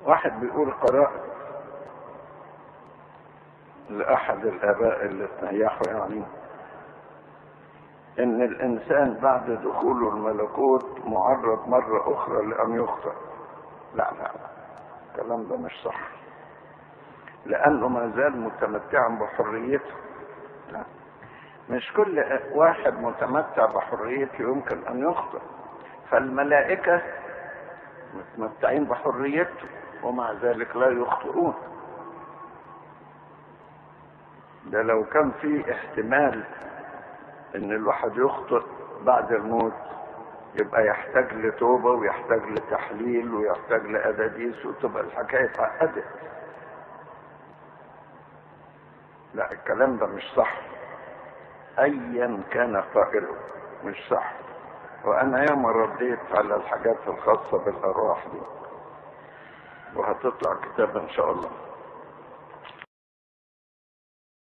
واحد بيقول قرأت لأحد الآباء اللي تنيحوا يعني إن الإنسان بعد دخوله الملكوت معرض مرة أخرى لأن يخطئ لا لا الكلام ده مش صح لأنه ما زال متمتعا بحريته لا مش كل واحد متمتع بحريته يمكن أن يخطئ فالملائكة متمتعين بحريته ومع ذلك لا يخطئون ده لو كان في احتمال ان الواحد يخطئ بعد الموت يبقى يحتاج لتوبه ويحتاج لتحليل ويحتاج لاداديس وتبقى الحكايه اتعقدت لا الكلام ده مش صح ايا كان قائله مش صح وانا ياما رديت على الحاجات الخاصه بالارواح دي وهتطلع كتاب ان شاء الله